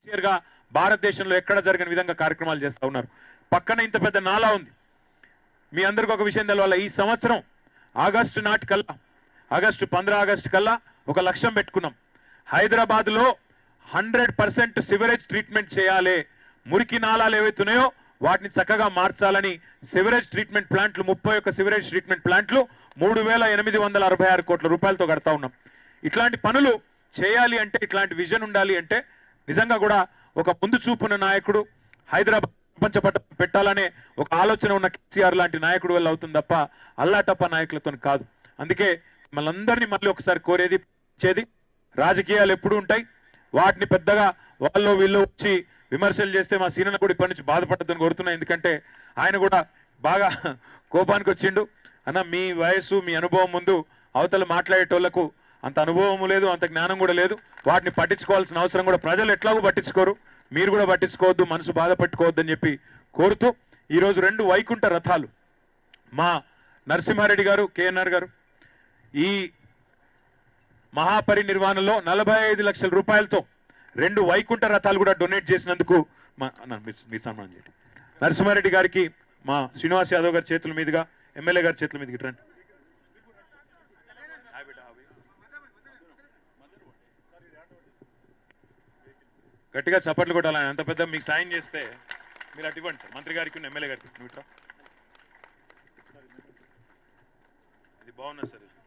Sincere గా భారతదేశంలో ఎక్కడ జరగని విధంగా కార్యక్రమాలు చేస్తా ఉన్నారు పక్కన ఇంత పెద్ద నాలా ఉంది మీ అందరికి ఒక విషయం తెలవాలి ఈ సంవత్సరం ఆగస్టు నాటికల్లా ఆగస్టు పంద్ర ఆగస్టు కల్లా ఒక లక్ష్యం పెట్టుకున్నాం హైదరాబాద్ లో హండ్రెడ్ పర్సెంట్ సివరేజ్ ట్రీట్మెంట్ చేయాలి మురికి నాలాలు ఏవైతున్నాయో వాటిని చక్కగా మార్చాలని సివరేజ్ ట్రీట్మెంట్ ప్లాంట్లు ముప్పై ఒక్క సివరేజ్ ట్రీట్మెంట్ ప్లాంట్లు మూడు వేల ఎనిమిది వందల అరవై ఆరు కోట్ల రూపాయలతో కడతా ఉన్నాం ఇట్లాంటి పనులు చేయాలి అంటే ఇట్లాంటి విజన్ ఉండాలి అంటే నిజంగా కూడా ఒక ముందు చూపున్న నాయకుడు హైదరాబాద్ ప్రపంచ పట్టం పెట్టాలనే ఒక ఆలోచన ఉన్న కేసీఆర్ లాంటి నాయకుడు వల్ల అవుతుంది తప్ప అల్లాటప్ప నాయకులతో కాదు అందుకే మనందరినీ మళ్ళీ ఒకసారి కోరేది ఇచ్చేది రాజకీయాలు ఎప్పుడు ఉంటాయి వాటిని పెద్దగా వాళ్ళు వీళ్ళు వచ్చి విమర్శలు చేస్తే మా సీనన్న కూడా ఇప్పటి నుంచి బాధపడద్దని కోరుతున్నా ఎందుకంటే ఆయన కూడా బాగా కోపానికి వచ్చిండు అన్న మీ వయసు మీ అనుభవం ముందు అవతల మాట్లాడేటోళ్లకు అంత అనుభవం లేదు అంత జ్ఞానం కూడా లేదు వాటిని పట్టించుకోవాల్సిన అవసరం కూడా ప్రజలు ఎట్లాగో పట్టించుకోరు మీరు కూడా పట్టించుకోవద్దు మనసు బాధ పెట్టుకోవద్దని చెప్పి కోరుతూ ఈ రోజు రెండు వైకుంఠ రథాలు మా నరసింహారెడ్డి గారు కేఎన్ఆర్ గారు ఈ మహాపరినిర్వాణంలో నలభై ఐదు లక్షల రూపాయలతో రెండు వైకుంఠ రథాలు కూడా డొనేట్ చేసినందుకు మా అన్న, మీరు- మీరు సన్మానం చేయండి నరసింహారెడ్డి గారికి మా శ్రీనివాస్ యాదవ్ గారి చేతుల మీదుగా ఎమ్మెల్యే గారి చేతుల మీదకి రండి గట్టిగా చప్పట్లు కొట్టాలని అంత పెద్ద మీకు సాయం చేస్తే మీరు అటు ఇవ్వండి సార్ మంత్రి గారికి ఎమ్మెల్యే గారికి నువ్వు ఇట్రా. ఇది బాగున్నది సార్ ఇది